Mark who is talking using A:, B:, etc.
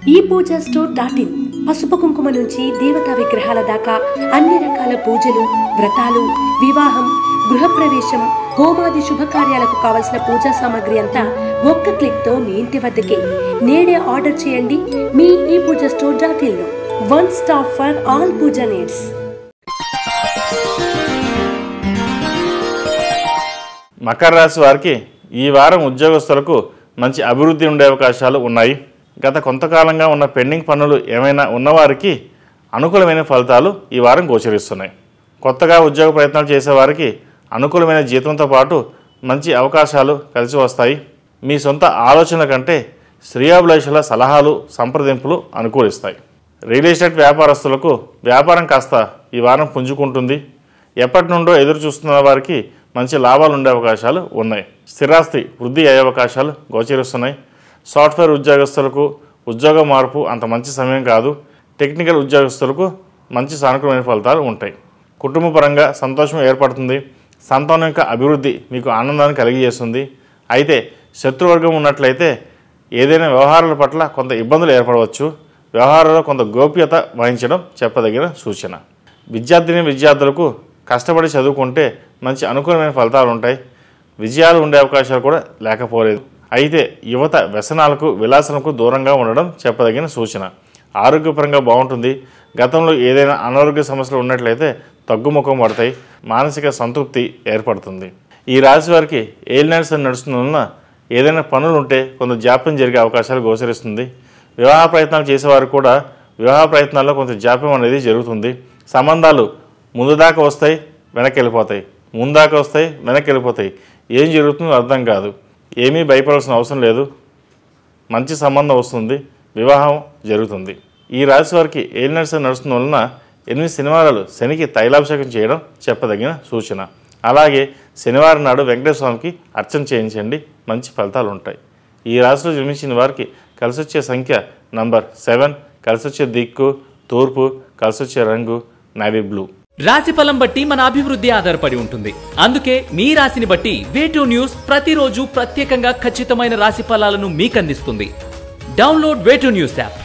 A: ఈ Pooja store dot in పసుపు కుంకుమ నుంచి దేవతా విగ్రహాల దాకా అన్ని రకాల పూజలు వ్రతాలు వివాహం గృహప్రవేశం హోమాది శుభకార్యాలకు కావలసిన పూజా సామాగ్రి అంతా ఒక్క క్లిక్ తో మీ ఇంటి వద్దకే నేడే ఆర్డర్ చేయండి మీ ఈ పూజ స్టోర్ డాట్ ఇన్ లో one stop for all pooja needs
B: మకర రాశి వారికి ఈ వారం ఉద్యోగస్తులకు మంచి అభివృద్ధి ఉండే అవకాశాలు ఉన్నాయి గత కొంతకాలంగా ఉన్న పెండింగ్ పనులు ఏమైనా ఉన్నవారికి అనుకూలమైన ఫలితాలు ఈ వారం గోచరిస్తున్నాయి కొత్తగా ఉద్యోగ ప్రయత్నాలు చేసేవారికి అనుకూలమైన జీతంతో పాటు మంచి అవకాశాలు కలిసి వస్తాయి మీ సొంత ఆలోచనల కంటే శ్రేయాభిలాషుల సలహాలు సంప్రదింపులు అనుకూలిస్తాయి రియల్ ఎస్టేట్ వ్యాపారస్తులకు వ్యాపారం కాస్త ఈ వారం పుంజుకుంటుంది ఎప్పటి నుండో ఎదురు చూస్తున్న వారికి మంచి లాభాలు ఉండే అవకాశాలు ఉన్నాయి స్థిరాస్తి వృద్ధి అయ్యే అవకాశాలు గోచరిస్తున్నాయి సాఫ్ట్వేర్ ఉద్యోగస్తులకు ఉద్యోగ మార్పు అంత మంచి సమయం కాదు టెక్నికల్ ఉద్యోగస్తులకు మంచి సానుకూలమైన ఫలితాలు ఉంటాయి కుటుంబ పరంగా సంతోషం ఏర్పడుతుంది సంతానం యొక్క అభివృద్ధి మీకు ఆనందాన్ని కలిగజేస్తుంది అయితే శత్రువర్గం ఉన్నట్లయితే ఏదైనా వ్యవహారాల పట్ల కొంత ఇబ్బందులు ఏర్పడవచ్చు వ్యవహారాల్లో కొంత గోప్యత వహించడం చెప్పదగిన సూచన విద్యార్థిని విద్యార్థులకు కష్టపడి చదువుకుంటే మంచి అనుకూలమైన ఫలితాలు ఉంటాయి విజయాలు ఉండే అవకాశాలు కూడా లేకపోలేదు అయితే యువత వ్యసనాలకు విలాసాలకు దూరంగా ఉండడం చెప్పదగిన సూచన ఆరోగ్యపరంగా బాగుంటుంది గతంలో ఏదైనా అనారోగ్య సమస్యలు ఉన్నట్లయితే తగ్గుముఖం పడతాయి మానసిక సంతృప్తి ఏర్పడుతుంది ఈ రాశి వారికి ఏలినర్స్ నడుస్తున్నందున ఏదైనా పనులు ఉంటే కొంత జాప్యం జరిగే అవకాశాలు గోచరిస్తుంది వివాహ ప్రయత్నాలు చేసేవారు కూడా వివాహ ప్రయత్నాల్లో కొంత జాప్యం అనేది జరుగుతుంది సంబంధాలు ముందు దాకా వస్తాయి వెనక్కి వెళ్ళిపోతాయి ముందాక వస్తాయి వెనక్కి వెళ్ళిపోతాయి ఏం జరుగుతుందో అర్థం కాదు ఏమీ భయపడాల్సిన అవసరం లేదు మంచి సంబంధం వస్తుంది వివాహం జరుగుతుంది ఈ రాశి వారికి ఏలినర్స్ నడుస్తున్న వలన ఎనిమిది శనివారాలు శనికి తైలాభిషేకం చేయడం చెప్పదగిన సూచన అలాగే శనివారం నాడు వెంకటేశ్వర స్వామికి అర్చన చేయించండి మంచి ఫలితాలు ఉంటాయి ఈ రాశిలో జన్మించిన వారికి కలిసి వచ్చే సంఖ్య నంబర్ సెవెన్ కలిసి వచ్చే దిక్కు తూర్పు కలిసి వచ్చే రంగు నావీ బ్లూ
C: రాశి ఫలం బట్టి మన అభివృద్ధి ఆధారపడి ఉంటుంది అందుకే మీ రాశిని బట్టి వేటూ న్యూస్ ప్రతిరోజు ప్రత్యేకంగా ఖచ్చితమైన రాశి ఫలాలను మీకు అందిస్తుంది డౌన్లోడ్ వేటూ న్యూస్ యాప్